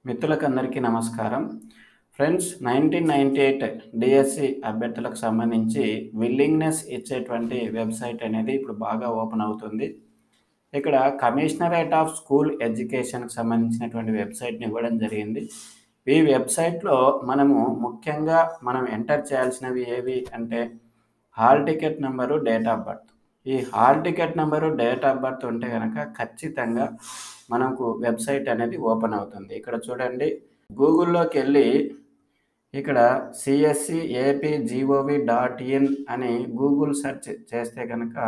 మిత్రులకు అందరికీ నమస్కారం friends nineteen ninety eight DSC అభ్యర్థులకు సంబంధించి విల్లింగ్నెస్ ఇచ్చేటువంటి వెబ్సైట్ అనేది ఇప్పుడు బాగా ఓపెన్ అవుతుంది ఇక్కడ కమిషనరేట్ ఆఫ్ స్కూల్ ఎడ్యుకేషన్కి సంబంధించినటువంటి వెబ్సైట్ని ఇవ్వడం జరిగింది ఈ వెబ్సైట్లో మనము ముఖ్యంగా మనం ఎంటర్ చేయాల్సినవి ఏవి అంటే hall ticket number date of birth ఈ hall ticket number date of birth ఉంటే కనుక ఖచ్చితంగా మనకు వెబ్సైట్ అనేది ఓపెన్ అవుతుంది ఇక్కడ చూడండి గూగుల్లోకి వెళ్ళి ఇక్కడ CSC AP GOV dot in అని గూగుల్ సెర్చ్ చేస్తే కనుక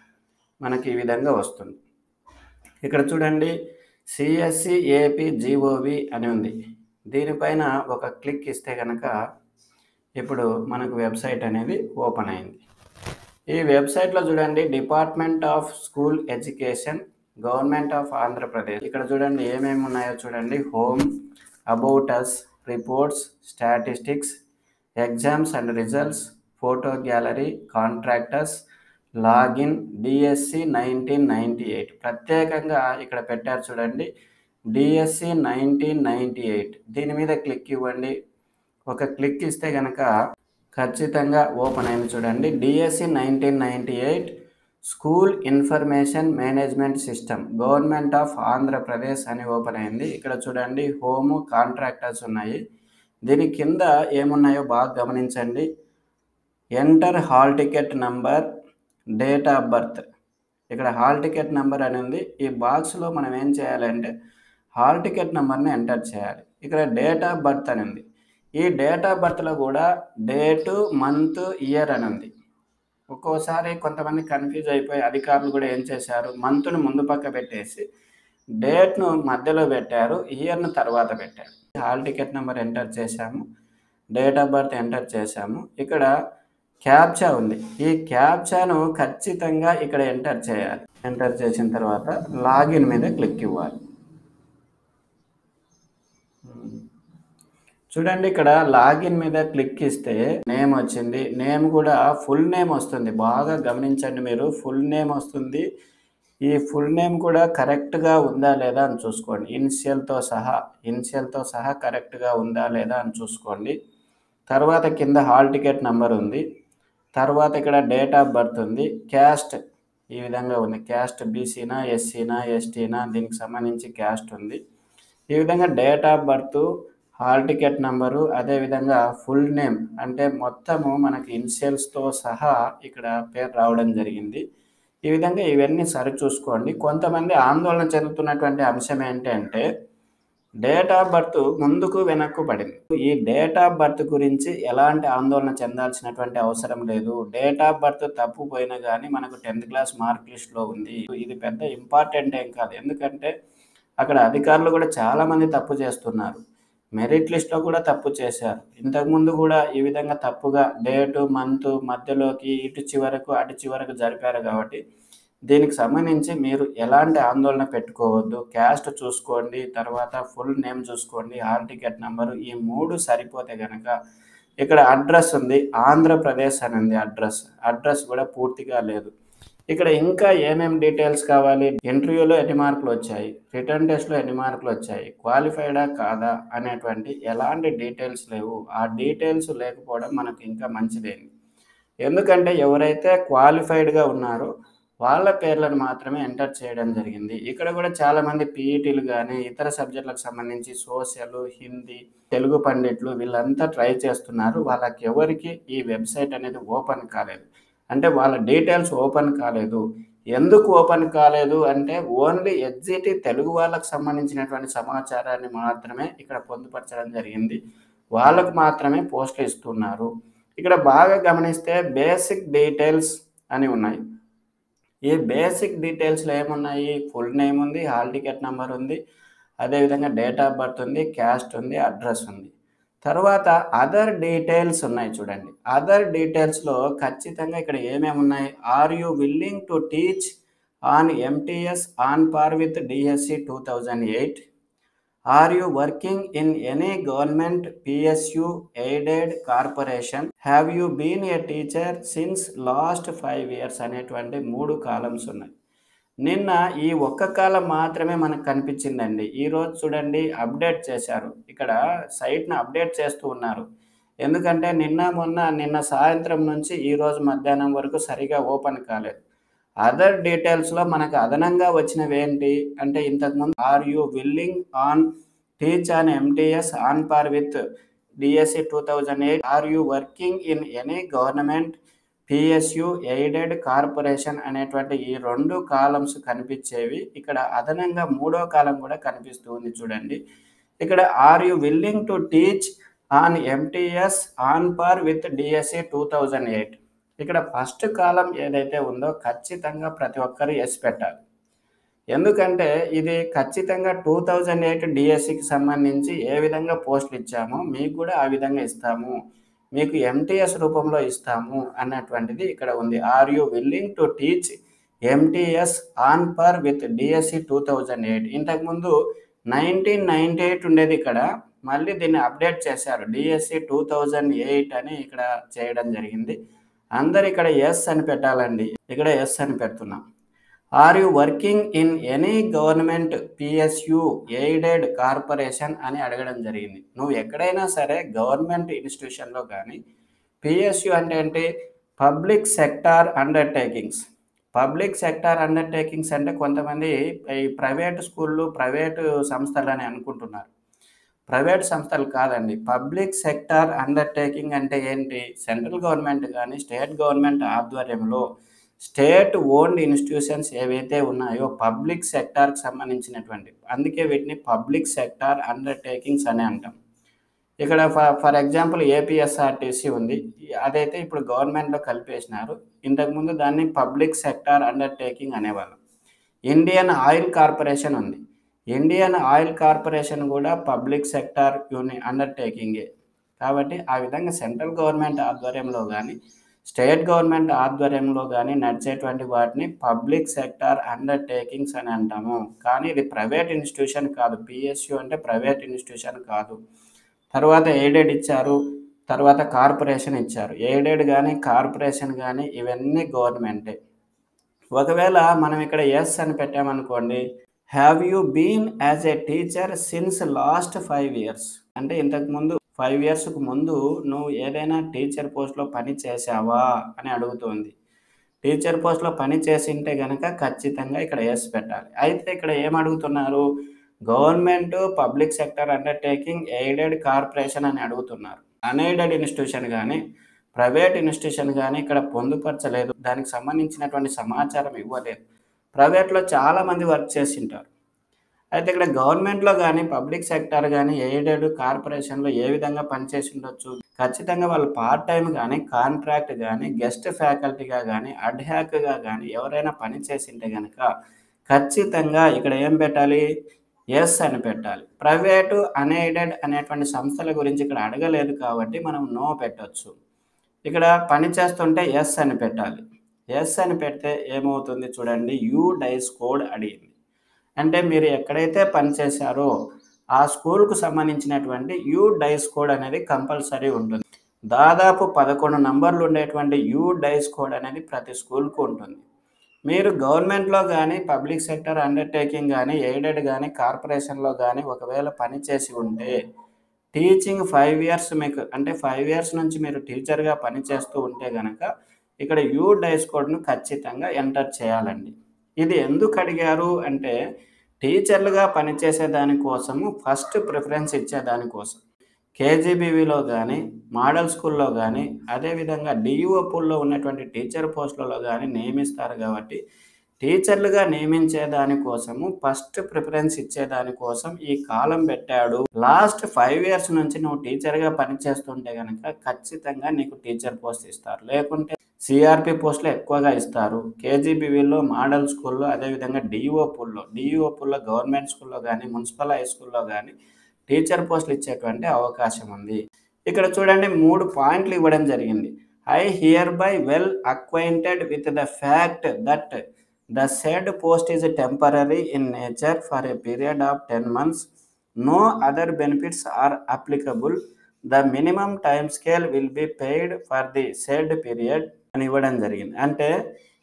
మనకి ఈ విధంగా వస్తుంది ఇక్కడ చూడండి సిఎస్సి ఏపీ జీఓవి అని ఉంది దీనిపైన ఒక క్లిక్ ఇస్తే కనుక ఇప్పుడు మనకు వెబ్సైట్ అనేది ఓపెన్ అయింది ఈ వెబ్సైట్లో చూడండి department of school education government of Andhra Pradesh ఇక్కడ చూడండి ఏమేమి ఉన్నాయో చూడండి home about us reports statistics exams and results photo gallery contractors login DSC nineteen ninety eight ప్రత్యేకంగా ఇక్కడ పెట్టారు చూడండి డిఎస్సి నైన్టీన్ నైంటీ ఎయిట్ దీని మీద క్లిక్ ఇవ్వండి ఒక క్లిక్ ఇస్తే కనుక ఖచ్చితంగా ఓపెన్ అయింది చూడండి DSC nineteen ninety eight school information management system government of Andhra Pradesh అని ఓపెన్ అయింది ఇక్కడ చూడండి హోము కాంట్రాక్టర్స్ ఉన్నాయి దీని కింద ఏమున్నాయో బాగా గమనించండి enter hall ticket number date of birth ఇక్కడ హాల్ టికెట్ నెంబర్ అని ఉంది ఈ బాక్స్లో మనం ఏం చేయాలంటే హాల్ టికెట్ నెంబర్ని ఎంటర్ చేయాలి ఇక్కడ డేట్ ఆఫ్ బర్త్ అని ఉంది ఈ డేట్ ఆఫ్ బర్త్లో కూడా డేటు మంత్ ఇయర్ అని ఉంది ఒక్కోసారి కొంతమంది కన్ఫ్యూజ్ అయిపోయి అధికారులు కూడా ఏం చేశారు మంత్ను ముందు పక్క పెట్టేసి డేట్ను మధ్యలో పెట్టారు ఇయర్ను తర్వాత పెట్టారు హాల్ టికెట్ నెంబర్ ఎంటర్ చేశాము డేట్ ఆఫ్ బర్త్ ఎంటర్ చేశాము ఇక్కడ క్యాప్చా ఉంది ఈ క్యాప్చాను ఖచ్చితంగా ఇక్కడ ఎంటర్ చేయాలి ఎంటర్ చేసిన తర్వాత లాగిన్ మీద క్లిక్ ఇవ్వాలి చూడండి ఇక్కడ లాగిన్ మీద క్లిక్ ఇస్తే నేమ్ వచ్చింది నేమ్ కూడా ఫుల్ నేమ్ వస్తుంది బాగా గమనించండి మీరు ఫుల్ నేమ్ వస్తుంది ఈ ఫుల్ నేమ్ కూడా కరెక్ట్గా ఉందా లేదా అని చూసుకోండి ఇనిషియల్తో సహా ఇనిషియల్తో సహా కరెక్ట్గా ఉందా లేదా అని చూసుకోండి తర్వాత కింద హాల్ టికెట్ నెంబర్ ఉంది తర్వాత ఇక్కడ డేట్ ఆఫ్ బర్త్ ఉంది క్యాస్ట్ ఈ విధంగా ఉంది క్యాస్ట్ బీసీనా ఎస్సీనా ఎస్టీనా దీనికి సంబంధించి క్యాస్ట్ ఉంది ఈ విధంగా date of birth hall ticket number అదేవిధంగా ఫుల్ నేమ్ అంటే మొత్తము మనకి ఇనిషియల్స్తో సహా ఇక్కడ పేరు రావడం జరిగింది ఈ విధంగా ఇవన్నీ సరి చూసుకోండి కొంతమంది ఆందోళన చెందుతున్నటువంటి అంశం ఏంటంటే డేట్ ఆఫ్ బర్త్ ముందుకు వెనక్కు పడింది ఈ డేట్ ఆఫ్ బర్త్ గురించి ఎలాంటి ఆందోళన చెందాల్సినటువంటి అవసరం లేదు డేట్ ఆఫ్ బర్త్ తప్పు పోయినా కానీ మనకు టెన్త్ క్లాస్ మార్క్ లిస్ట్లో ఉంది ఇది పెద్ద ఇంపార్టెంట్ ఏం కాదు ఎందుకంటే అక్కడ అధికారులు కూడా చాలామంది తప్పు చేస్తున్నారు మెరిట్ లిస్ట్లో కూడా తప్పు చేశారు ఇంతకుముందు కూడా ఈ విధంగా తప్పుగా డేటు మంత్ మధ్యలోకి ఇటు చివరకు అటు చివరకు జరిపారు కాబట్టి దీనికి సంబంధించి మీరు ఎలాంటి ఆందోళన పెట్టుకోవద్దు క్యాస్ట్ చూసుకోండి తర్వాత ఫుల్ నేమ్ చూసుకోండి హాల్ టికెట్ నెంబరు ఈ మూడు సరిపోతే కనుక ఇక్కడ అడ్రస్ ఉంది ఆంధ్రప్రదేశ్ అని ఉంది అడ్రస్ అడ్రస్ కూడా పూర్తిగా లేదు ఇక్కడ ఇంకా ఏమేమి డీటెయిల్స్ కావాలి ఇంటర్వ్యూలో ఎన్ని మార్కులు వచ్చాయి రిటర్న్ టెస్ట్లో ఎన్ని మార్కులు వచ్చాయి క్వాలిఫైడా కాదా అనేటువంటి ఎలాంటి డీటెయిల్స్ లేవు ఆ డీటెయిల్స్ లేకపోవడం మనకు ఇంకా మంచిదేంది ఎందుకంటే ఎవరైతే క్వాలిఫైడ్గా ఉన్నారో వాళ్ళ పేర్లను మాత్రమే ఎంటర్ చేయడం జరిగింది ఇక్కడ కూడా చాలామంది పీఈటీలు కానీ ఇతర సబ్జెక్టులకు సంబంధించి సోషల్ హిందీ తెలుగు పండిట్లు వీళ్ళంతా ట్రై చేస్తున్నారు వాళ్ళకి ఎవరికి ఈ వెబ్సైట్ అనేది ఓపెన్ కాలేదు అంటే వాళ్ళ డీటెయిల్స్ ఓపెన్ కాలేదు ఎందుకు ఓపెన్ కాలేదు అంటే ఓన్లీ ఎగ్జిటి తెలుగు వాళ్ళకు సంబంధించినటువంటి సమాచారాన్ని మాత్రమే ఇక్కడ పొందుపరచడం జరిగింది వాళ్ళకు మాత్రమే పోస్టులు ఇస్తున్నారు ఇక్కడ బాగా గమనిస్తే బేసిక్ డీటెయిల్స్ అని ఉన్నాయి ఈ బేసిక్ డీటెయిల్స్లో ఏమున్నాయి ఫుల్ నేమ్ ఉంది హాల్ టికెట్ నెంబర్ ఉంది అదేవిధంగా డేట్ ఆఫ్ బర్త్ ఉంది క్యాస్ట్ ఉంది అడ్రస్ ఉంది తర్వాత అదర్ డీటెయిల్స్ ఉన్నాయి చూడండి అదర్ డీటెయిల్స్లో ఖచ్చితంగా ఇక్కడ ఏమేమి ఉన్నాయి are you willing to teach on MTS on par with DSC two thousand eight are you working in any government PSU aided corporation have you been a teacher since last five years అనేటువంటి మూడు columns ఉన్నాయి నిన్న ఈ ఒక్క కాలం మాత్రమే మనకు కనిపించిందండి ఈరోజు చూడండి అప్డేట్ చేశారు ఇక్కడ సైట్ను అప్డేట్ చేస్తూ ఉన్నారు ఎందుకంటే నిన్న మొన్న నిన్న సాయంత్రం నుంచి ఈరోజు మధ్యాహ్నం వరకు సరిగా ఓపెన్ కాలేదు అదర్ డీటెయిల్స్లో మనకు అదనంగా వచ్చినవి ఏంటి అంటే ఇంతకుముందు are you willing on teach on MTS on par with DSC two thousand eight are you working in any government PSU aided corporation అనేటువంటి ఈ రెండు కాలమ్స్ కనిపించేవి ఇక్కడ అదనంగా మూడో కాలం కూడా కనిపిస్తూ ఉంది చూడండి ఇక్కడ are you willing to teach on MTS on par with DSC two thousand eight ఇక్కడ ఫస్ట్ కాలం ఏదైతే ఉందో ఖచ్చితంగా ప్రతి ఒక్కరు ఎస్ పెట్టాలి ఎందుకంటే ఇది ఖచ్చితంగా టూ థౌజండ్ ఎయిట్ డిఎస్సికి సంబంధించి ఏ విధంగా పోస్టులు ఇచ్చామో మీకు కూడా ఆ విధంగా ఇస్తాము మీకు ఎంటీఎస్ రూపంలో ఇస్తాము అన్నటువంటిది ఇక్కడ ఉంది are you willing to teach MTS on par with DSC two thousand eight ఇంతకుముందు నైన్టీన్ నైంటీ ఎయిట్ ఉండేది ఇక్కడ మళ్ళీ దీన్ని అప్డేట్ చేశారు డిఎస్సి టూ థౌజండ్ ఎయిట్ అని ఇక్కడ చేయడం జరిగింది అందరు ఇక్కడ ఎస్ అని పెట్టాలండి ఇక్కడ ఎస్ అని పెడుతున్నాం are you working in any government PSU aided corporation అని అడగడం జరిగింది నువ్వు ఎక్కడైనా సరే గవర్నమెంట్ ఇన్స్టిట్యూషన్లో కానీ పిఎస్యు అంటే ఏంటి public sector undertakings public sector undertakings అంటే కొంతమంది ఈ ప్రైవేట్ స్కూళ్ళు ప్రైవేటు సంస్థలు అని అనుకుంటున్నారు ప్రైవేట్ సంస్థలు కాదండి పబ్లిక్ సెక్టార్ అండర్టేకింగ్ అంటే ఏంటి సెంట్రల్ గవర్నమెంట్ కానీ స్టేట్ గవర్నమెంట్ ఆధ్వర్యంలో స్టేట్ ఓన్డ్ ఇన్స్టిట్యూషన్స్ ఏవైతే ఉన్నాయో పబ్లిక్ సెక్టార్కి సంబంధించినటువంటి అందుకే వీటిని పబ్లిక్ సెక్టార్ అండర్టేకింగ్స్ అని అంటాం ఇక్కడ ఫర్ ఫర్ ఎగ్జాంపుల్ ఏపీఎస్ఆర్టీసీ ఉంది అదైతే ఇప్పుడు గవర్నమెంట్లో కలిపేసినారు ఇంతకుముందు దాన్ని పబ్లిక్ సెక్టార్ అండర్టేకింగ్ అనేవాళ్ళం ఇండియన్ ఆయిల్ కార్పొరేషన్ ఉంది ఇండియన్ ఆయిల్ కార్పొరేషన్ కూడా పబ్లిక్ సెక్టార్ యూని అండర్టేకింగే కాబట్టి ఆ విధంగా సెంట్రల్ గవర్నమెంట్ ఆధ్వర్యంలో కానీ స్టేట్ గవర్నమెంట్ ఆధ్వర్యంలో కానీ నడిచేటువంటి వాటిని పబ్లిక్ సెక్టార్ అండర్టేకింగ్స్ అని అంటాము కానీ ఇది ప్రైవేట్ ఇన్స్టిట్యూషన్ కాదు పిఎస్యు అంటే ప్రైవేట్ ఇన్స్టిట్యూషన్ కాదు తర్వాత ఎయిడెడ్ ఇచ్చారు తర్వాత కార్పొరేషన్ ఇచ్చారు ఎయిడెడ్ కానీ కార్పొరేషన్ కానీ ఇవన్నీ గవర్నమెంటే ఒకవేళ మనం ఇక్కడ ఎస్ అని పెట్టామనుకోండి have you been as a teacher since last five years అంటే ఇంతకుముందు ఫైవ్ ఇయర్స్కు ముందు నువ్వు ఏదైనా టీచర్ పోస్ట్లో పని చేసావా అని అడుగుతుంది టీచర్ పోస్ట్లో పని చేసింటే కనుక ఖచ్చితంగా ఇక్కడ ఎస్ పెట్టాలి అయితే ఇక్కడ ఏం అడుగుతున్నారు government public sector undertaking aided corporation అని అడుగుతున్నారు అన్ఎయిడెడ్ ఇన్స్టిట్యూషన్ కానీ ప్రైవేట్ ఇన్స్టిట్యూషన్ కానీ ఇక్కడ పొందుపరచలేదు దానికి సంబంధించినటువంటి సమాచారం ఇవ్వలేదు ప్రైవేట్లో చాలామంది వర్క్ చేసింటారు అయితే ఇక్కడ గవర్నమెంట్లో కానీ పబ్లిక్ సెక్టర్ కానీ ఎయిడెడ్ కార్పొరేషన్లో ఏ విధంగా పనిచేసి ఉండొచ్చు ఖచ్చితంగా వాళ్ళు పార్ట్ టైం కానీ కాంట్రాక్ట్ కానీ గెస్ట్ ఫ్యాకల్టీగా కానీ అడ్హాక్గా కానీ ఎవరైనా పని చేసింటే కనుక ఖచ్చితంగా ఇక్కడ ఏం పెట్టాలి ఎస్ అని పెట్టాలి ప్రైవేటు అన్ఎయిడెడ్ అనేటువంటి సంస్థల గురించి ఇక్కడ అడగలేదు కాబట్టి మనం నో పెట్టవచ్చు ఇక్కడ పని చేస్తుంటే ఎస్ అని పెట్టాలి ఎస్ అని పెడితే ఏమవుతుంది చూడండి యూ డైస్ కోడ్ అడిగింది అంటే మీరు ఎక్కడైతే పనిచేశారో ఆ స్కూల్కు సంబంధించినటువంటి యూ డైస్ కోడ్ అనేది కంపల్సరీ ఉంటుంది దాదాపు పదకొండు నంబర్లు ఉండేటువంటి యూ డైస్ కోడ్ అనేది ప్రతి స్కూల్కు ఉంటుంది మీరు గవర్నమెంట్లో కానీ పబ్లిక్ సెక్టర్ అండర్టేకింగ్ కానీ ఎయిడెడ్ కానీ కార్పొరేషన్లో కానీ ఒకవేళ పని చేసి ఉంటే టీచింగ్ ఫైవ్ ఇయర్స్ మీకు అంటే ఫైవ్ ఇయర్స్ నుంచి మీరు టీచర్గా పని చేస్తూ ఉంటే కనుక ఇక్కడ యూ డైస్ కోడ్ను ఖచ్చితంగా ఎంటర్ చేయాలండి ఇది ఎందుకు అడిగారు అంటే టీచర్లుగా పనిచేసే దానికోసము ఫస్ట్ ప్రిఫరెన్స్ ఇచ్చే దానికోసం కేజీబీవీలో కానీ మోడల్ స్కూల్లో కానీ అదేవిధంగా డిఈఓ పూల్లో ఉన్నటువంటి టీచర్ పోస్టులలో కానీ నియమిస్తారు కాబట్టి టీచర్లుగా నియమించే దానికోసము ఫస్ట్ ప్రిఫరెన్స్ ఇచ్చే దానికోసం ఈ కాలం పెట్టాడు లాస్ట్ ఫైవ్ ఇయర్స్ నుంచి నువ్వు టీచర్గా పనిచేస్తుంటే కనుక ఖచ్చితంగా నీకు టీచర్ పోస్ట్ ఇస్తారు లేకుంటే సిఆర్పి పోస్టులు ఎక్కువగా ఇస్తారు కేజీబీవీలో మోడల్ స్కూల్లో అదేవిధంగా డిఈఓ పూల్లో డిఈఓ పూల్లో గవర్నమెంట్ స్కూల్లో కానీ మున్సిపల్ హై స్కూల్లో కానీ టీచర్ పోస్టులు ఇచ్చేటువంటి అవకాశం ఉంది ఇక్కడ చూడండి మూడు పాయింట్లు ఇవ్వడం జరిగింది I hereby well acquainted with the fact that the said post is temporary in nature for a period of ten months no other benefits are applicable the minimum time scale will be paid for the said period అని ఇవ్వడం జరిగింది అంటే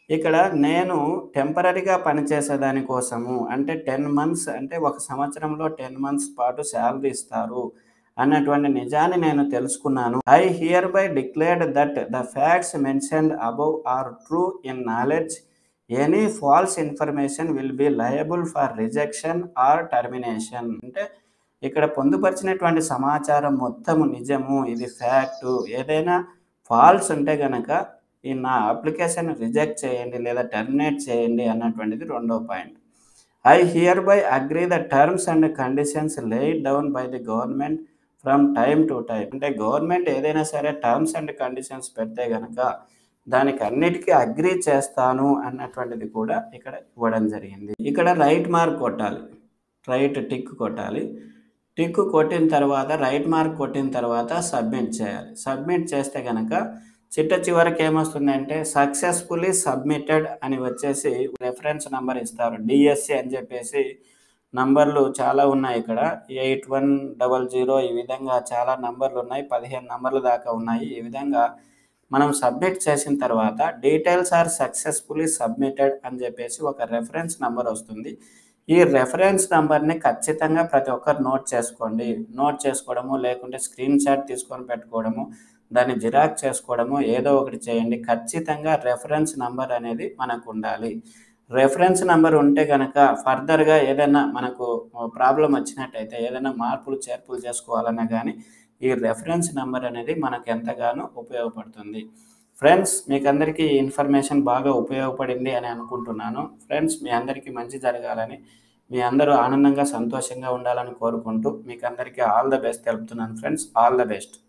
ఇక్కడ నేను టెంపరరీగా పనిచేసేదాని కోసము అంటే ten months అంటే ఒక సంవత్సరంలో టెన్ మంత్స్ పాటు శాలరీ ఇస్తారు అన్నటువంటి నిజాన్ని నేను తెలుసుకున్నాను I hereby declared that the facts mentioned above are true in knowledge any false information will be liable for rejection or termination అంటే ఇక్కడ పొందుపరిచినటువంటి సమాచారం మొత్తము నిజము ఇది ఫ్యాక్టు ఏదైనా ఫాల్స్ ఉంటే గనక ఈ నా అప్లికేషన్ రిజెక్ట్ చేయండి లేదా టర్మినేట్ చేయండి అన్నటువంటిది రెండో point I hereby agree the terms and conditions laid down by the government from time to time అంటే గవర్నమెంట్ ఏదైనా సరే టర్మ్స్ అండ్ కండిషన్స్ పెడితే గనక దానికి అన్నిటికీ అగ్రీ చేస్తాను అన్నటువంటిది కూడా ఇక్కడ ఇవ్వడం జరిగింది ఇక్కడ రైట్ మార్క్ కొట్టాలి రైట్ టిక్ కొట్టాలి టిక్ కొట్టిన తర్వాత రైట్ మార్క్ కొట్టిన తర్వాత సబ్మిట్ చేయాలి సబ్మిట్ చేస్తే కనుక చిట్ట చివరికి ఏమొస్తుందంటే సక్సెస్ఫుల్లీ సబ్మిటెడ్ అని వచ్చేసి రెఫరెన్స్ నెంబర్ ఇస్తారు డిఎస్సి అని చెప్పేసి నంబర్లు చాలా ఉన్నాయి ఇక్కడ ఎయిట్ వన్ డబల్ జీరో ఈ విధంగా చాలా నంబర్లు ఉన్నాయి పదిహేను నంబర్లు దాకా ఉన్నాయి ఈ విధంగా మనం సబ్మిట్ చేసిన తర్వాత డీటెయిల్స్ ఆర్ సక్సెస్ఫుల్లీ సబ్మిటెడ్ అని చెప్పేసి ఒక రెఫరెన్స్ నెంబర్ వస్తుంది ఈ రెఫరెన్స్ నెంబర్ని ఖచ్చితంగా ప్రతి ఒక్కరు నోట్ చేసుకోండి నోట్ చేసుకోవడము లేకుంటే స్క్రీన్ షాట్ తీసుకొని పెట్టుకోవడము దాన్ని జిరాక్స్ చేసుకోవడము ఏదో ఒకటి చేయండి ఖచ్చితంగా రెఫరెన్స్ నెంబర్ అనేది మనకు ఉండాలి రెఫరెన్స్ నెంబర్ ఉంటే కనుక ఫర్దర్గా ఏదైనా మనకు ప్రాబ్లం వచ్చినట్టయితే ఏదైనా మార్పులు చేర్పులు చేసుకోవాలన్నా కానీ ఈ రెఫరెన్స్ నెంబర్ అనేది మనకు ఎంతగానో ఉపయోగపడుతుంది ఫ్రెండ్స్ మీకు అందరికీ ఈ ఇన్ఫర్మేషన్ బాగా ఉపయోగపడింది అని అనుకుంటున్నాను ఫ్రెండ్స్ మీ అందరికీ మంచి జరగాలని మీ అందరూ ఆనందంగా సంతోషంగా ఉండాలని కోరుకుంటూ మీకు అందరికీ ఆల్ ద బెస్ట్ తెలుపుతున్నాను ఫ్రెండ్స్ ఆల్ ద బెస్ట్